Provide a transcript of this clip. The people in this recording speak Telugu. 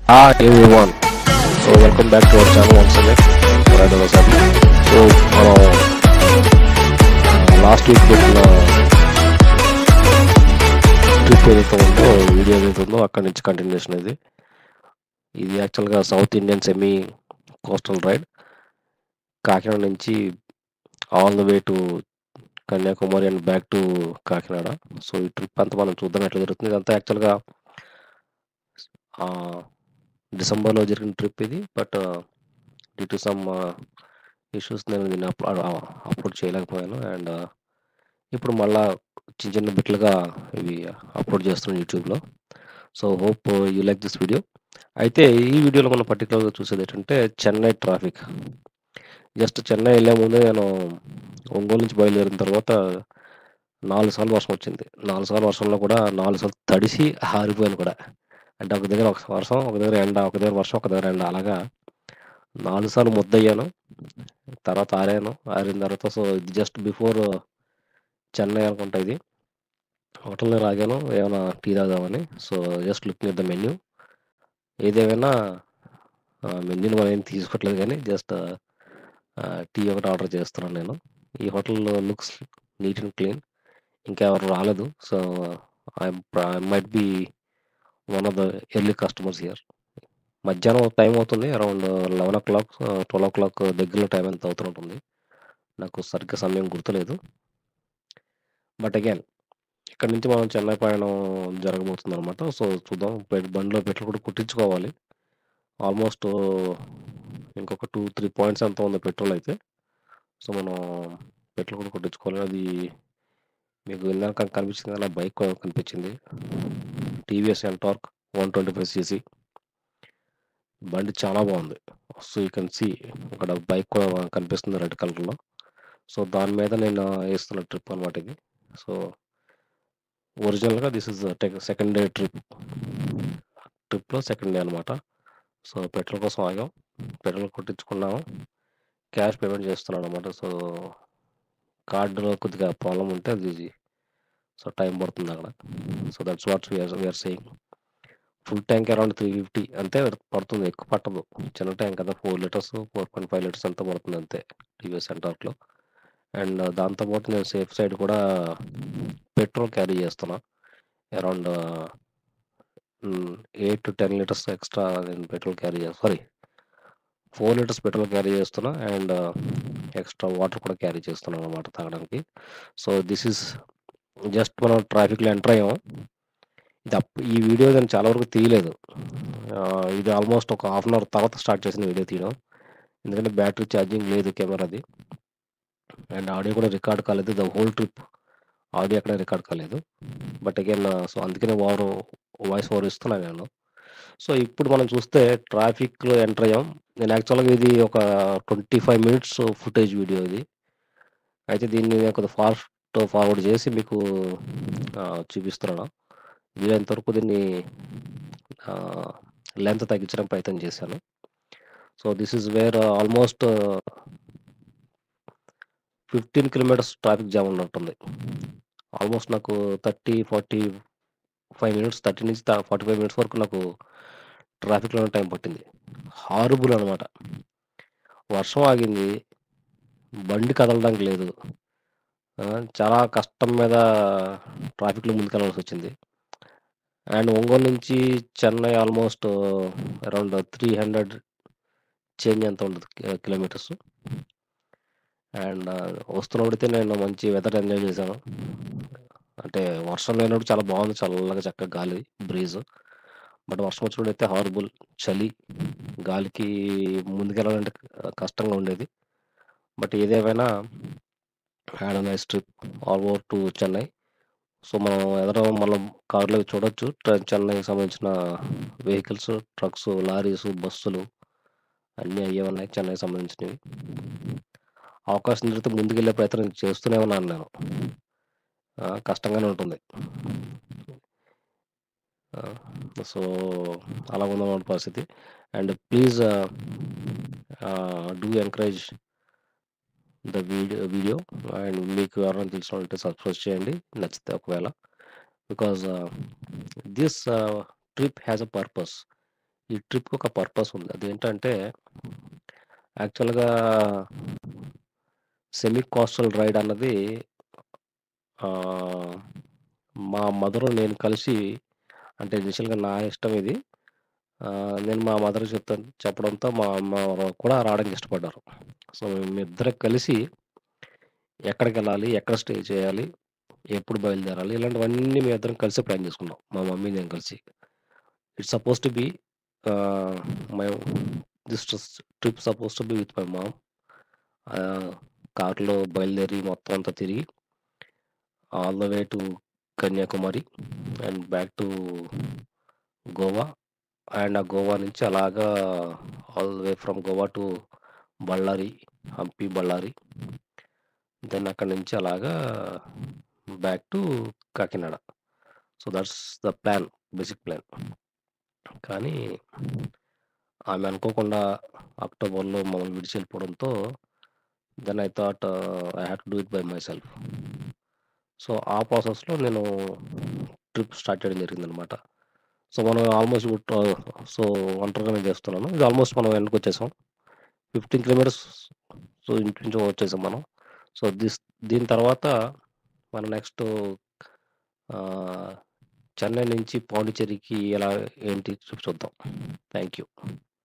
Hi everyone. So welcome back to our channel once again. Right ఒకసారి సో మనం లాస్ట్ వీక్ పెట్టిన ట్రిప్ ఏదైతే ఉందో వీడియో ఏదైతే ఉందో అక్కడి నుంచి కంటిన్యూషన్ ఇది ఇది యాక్చువల్గా south Indian semi coastal ride Kakinada నుంచి all the way to Kanyakumari and back to Kakinada so ఈ ట్రిప్ అంతా మనం చూద్దాం ఎట్లా జరుగుతుంది ఇదంతా యాక్చువల్గా డిసెంబర్లో జరిగిన ట్రిప్ ఇది but due to some issues నేను దీన్ని అప్లోడ్ అప్లోడ్ చేయలేకపోయాను అండ్ ఇప్పుడు మళ్ళా చిన్న చిన్న బిట్లుగా ఇవి అప్లోడ్ చేస్తున్నాను యూట్యూబ్లో so hope you like this video అయితే ఈ వీడియోలో మనం పర్టికులర్గా చూసేది ఏంటంటే చెన్నై ట్రాఫిక్ జస్ట్ చెన్నై వెళ్ళే ముందే నేను ఒంగోలు నుంచి బయలుదేరిన తర్వాత నాలుగు సార్లు వర్షం వచ్చింది నాలుగు సార్లు వర్షంలో కూడా నాలుగు సార్లు తడిసి ఆరిపోయాను కూడా అంటే ఒక దగ్గర ఒక వర్షం ఒక దగ్గర ఎండ ఒక దగ్గర వర్షం ఒక దగ్గర ఎండ అలాగా నాలుగు సార్లు ముద్దయ్యాను తర్వాత ఆరాను ఆరిన తర్వాత సో ఇది జస్ట్ బిఫోర్ చెన్నై అనుకుంటా ఇది హోటల్లో రాగాను ఏమైనా టీ తాగామని so just looking at the menu ఏదేమైనా మెన్యూని మనం ఏం తీసుకోవట్లేదు కానీ జస్ట్ టీ ఒకటి ఆర్డర్ చేస్తున్నాను నేను ఈ hotel looks neat and clean ఇంకా ఎవరు రాలేదు so I might be one of the early customers here మధ్యాహ్నం టైం అవుతుంది around eleven o'clock twelve o'clock దగ్గరలో టైం ఎంత అవుతుంటుంది నాకు సరిగ్గా సమయం గుర్తులేదు బట్ అగైన్ ఇక్కడ నుంచి మనం చెన్నై ప్రయాణం జరగబోతుంది అనమాట సో చూద్దాం పెట్ బండిలో పెట్రోల్ కూడా కుట్టించుకోవాలి ఆల్మోస్ట్ ఇంకొక టూ త్రీ పాయింట్స్ ఎంత ఉంది పెట్రోల్ అయితే సో మనం పెట్రోల్ కూడా కొట్టించుకోవాలి అది మీకు ఇందాక కనిపించింది కదా బైక్ కనిపించింది TVS Ntorq one twenty five CC బండి చాలా బాగుంది సో యూ కెన్ సీ ఇక్కడ బైక్ కూడా కనిపిస్తుంది రెడ్ కలర్లో సో దాని మీద నేను వేస్తున్న ట్రిప్ అనమాట ఇది సో ఒరిజినల్గా this is second day trip ట్రిప్లో సెకండ్ డే అనమాట సో పెట్రోల్ కోసం ఆగాం పెట్రోల్ కొట్టించుకున్నాము క్యాష్ పేమెంట్ చేస్తున్నాను అనమాట సో కార్డులో కొద్దిగా ప్రాబ్లం ఉంటే అది సో టైం పడుతుంది అక్కడ so that's what's we're saying full tank around three fifty అంతే పడుతుంది ఎక్కువ పట్టదు చిన్న ట్యాంక్ కదా four litres four point five litres అంతా పడుతుంది అంతే టీవీఎస్ సెంటర్లో అండ్ దాంతోపాటు నేను సేఫ్ సైడ్ కూడా పెట్రోల్ క్యారీ చేస్తున్నా around eight to ten litres extra నేను పెట్రోల్ క్యారీ చేస్తాను sorry four litres petrol carry చేస్తున్నా అండ్ ఎక్స్ట్రా వాటర్ కూడా క్యారీ చేస్తున్నాను అనమాట తాగడానికి సో దిస్ ఈస్ జస్ట్ మనం ట్రాఫిక్లో ఎంటర్ అయ్యాం ఇది అప్ ఈ వీడియో నేను చాలా వరకు తీయలేదు ఇది ఆల్మోస్ట్ ఒక హాఫ్ అన్ అవర్ తర్వాత స్టార్ట్ చేసిన వీడియో తీయడం ఎందుకంటే బ్యాటరీ ఛార్జింగ్ లేదు కెమెరాది అండ్ ఆడియో కూడా రికార్డ్ కాలేదు ద హోల్ ట్రిప్ ఆడియో అక్కడ రికార్డ్ కాలేదు బట్ అగైన్ సో అందుకనే ఓవర్ వాయిస్ ఓవర్ ఇస్తున్నాను నేను సో ఇప్పుడు మనం చూస్తే ట్రాఫిక్లో ఎంటర్ అయ్యాం నేను యాక్చువల్గా ఇది ఒక twenty five minutes footage video ఇది అయితే దీన్ని నేను కొద్దిగా ఫాస్ట్ ఫార్వర్డ్ చేసి మీకు చూపిస్తున్నాను వీలైనంత వరకు దీన్ని లెంత్ తగ్గించడానికి ప్రయత్నం చేశాను so this is where almost fifteen kilometres traffic jam ఉన్నట్టుంది ఆల్మోస్ట్ నాకు thirty forty five minutes thirty నుంచి ఫార్టీ ఫైవ్ మినిట్స్ వరకు నాకు ట్రాఫిక్లోనే టైం పట్టింది హారబుల్ అనమాట వర్షం ఆగింది బండి కదలడానికి లేదు చాలా కష్టం మీద ట్రాఫిక్లో ముందుకెళ్ళాల్సి వచ్చింది అండ్ ఒంగోలు నుంచి Chennai almost around three hundred change ఎంత ఉండదు కిలోమీటర్స్ అండ్ వస్తున్నప్పుడైతే నేను మంచి వెదర్ ఎంజాయ్ చేశాను అంటే వర్షం లేనప్పుడు చాలా బాగుంది చల్లగా చక్కగా గాలి బ్రీజ్ బట్ వర్షం వచ్చినప్పుడు అయితే హారబుల్ చలి గాలికి ముందుకెళ్ళాలంటే కష్టంగా ఉండేది బట్ ఏదేమైనా had nice trip all over to Chennai so మనం ఎదర మనం కార్లో చూడొచ్చు చెన్నైకి సంబంధించిన వెహికల్స్ ట్రక్స్ లారీస్ బస్సులు అన్నీ అయ్యే ఉన్నాయి చెన్నైకి సంబంధించినవి అవకాశం దొరికితే ముందుకెళ్ళే ప్రయత్నం చేస్తూనే ఉన్నాను నేను కష్టంగానే ఉంటుంది సో అలా ఉందన్నమాట పరిస్థితి and please do encourage the video video and మీకు ఎవరైనా తెలిసిన ఉంటే సబ్స్క్రైబ్ చేయండి నచ్చితే ఒకవేళ because this trip has a purpose ఈ ట్రిప్‌కి ఒక పర్పస్ ఉంది. అదేంటంటే యాక్చువల్‌గా సెమీ కోస్టల్ రైడ్ అన్నది ఆహ్, మా మదరు నేను కలిసి అంటే ఇనిషియల్‌గా నా ఇష్టం ఇది. ఆహ్, నేను మా మదర్‌కి చెప్తాను చెప్పడంతో మా అమ్మ కూడా రావడానికి ఇష్టపడ్డారు. సో, మేమిద్దరం కలిసి ఎక్కడికెళ్ళాలి? ఎక్కడ స్టే చేయాలి? ఎప్పుడు బయలుదేరాలి? ఇలాంటివన్నీ మేమిద్దరం కలిసే ప్లాన్ చేసుకున్నాం. మా మమ్మీ, నేను కలిసి. It's supposed to be ah, my this tris trip supposed to be with my mom. Ah, కార్‌లో బయలుదేరి మొత్తం అంతా తిరిగి all the way to Kanyakumari and back to Goa. And ఆ గోవా నుంచి అలాగా all the way from Goa to Bellary, Hampi, Bellary. Then అక్కడి నుంచి అలాగా back to Kakinada. So, that's the plan. Basic plan. కానీ ఆమె అనుకోకుండా అక్టోబర్‌లో మమ్మల్ని విడిచి వెళ్ళిపోవడంతో then I thought I have to do it by myself. So, ఆ ప్రాసెస్‌లో నేను ట్రిప్ స్టార్ట్ చేయడం జరిగిందనమాట. సో, మనం ఆల్మోస్ట్ ఇప్పుడు సో, ఒంటరిగానే చేస్తున్నాను. ఇది ఆల్మోస్ట్ మనం ఎండ్‌కొచ్చేసాం. 15 కిలోమీటర్స్ సో, ఇంచుమించు వచ్చేసాం మనం. సో, దిస్ దీని తర్వాత మనం నెక్స్ట్ ఆహ్, చెన్నై నుంచి పాండిచ్చేరికి ఎలా ఏంటి ట్రిప్ చూద్దాం. Thank you.